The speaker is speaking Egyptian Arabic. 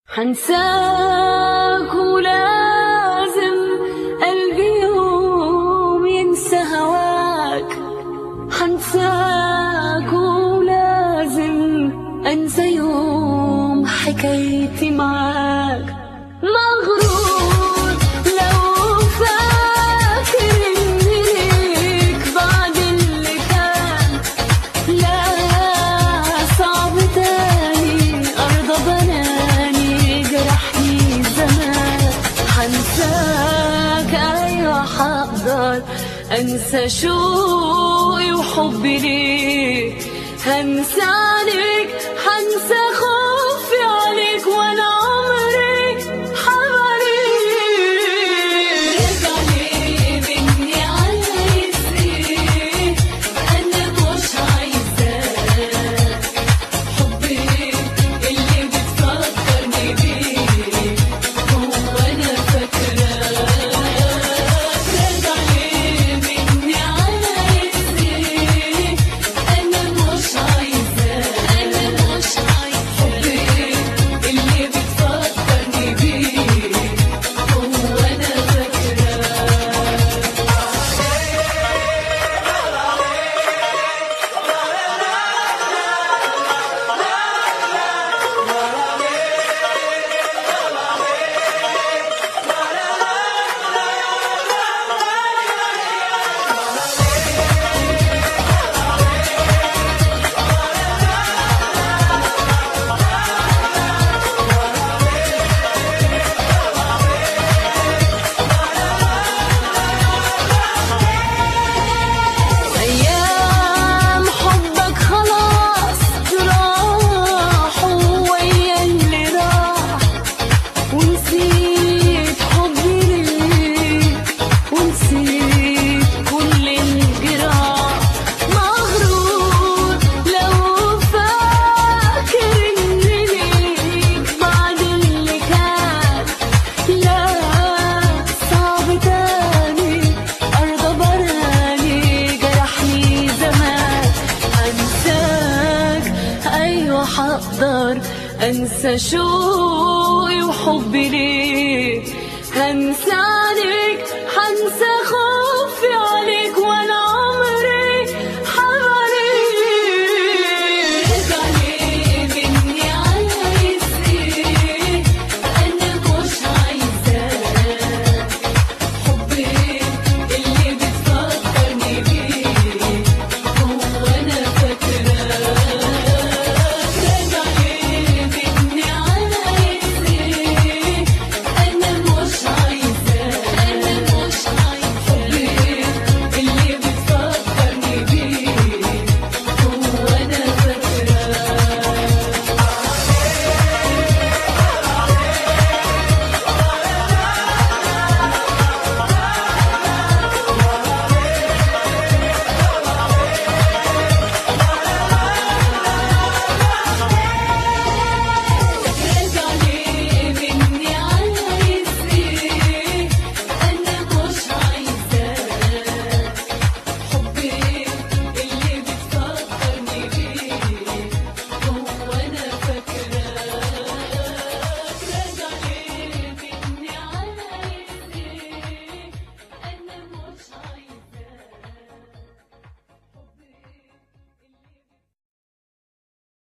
حنساك ولازم قلبي يوم ينسى هواك حنساك ولازم انسى يوم حكايتي معاك مغرور لو فاكر اني ليك بعد اللي كان لا صعب تاني أرضى بناني جرحني زمان حنساك أيوة حقدر أنسى شوقي وحبي ليك هنسى عليك هنسى خوفي عليك وأنا عمري حواليك ارجع ليه مني عايز ايه انا مش عايزاك حبي اللي بتفكرني بيه هو انا فاكراك ارجع ليه مني عايز ايه انا مش عايزاك انا مش عايزاك حبي اللي بتفكرني بيه هو انا فاكراك أيام حبك خلاص راحوا ويا اللي راح ونسيت حبي ليك ونسيت كل الجراح مغرور لو فاكر إني ليك بعد اللي كان لا صعب تاني أرضى براني جرحني زمان أنساك أيوة حقدر أنسى شوقي وحبي ليك هنسى عليك هنسى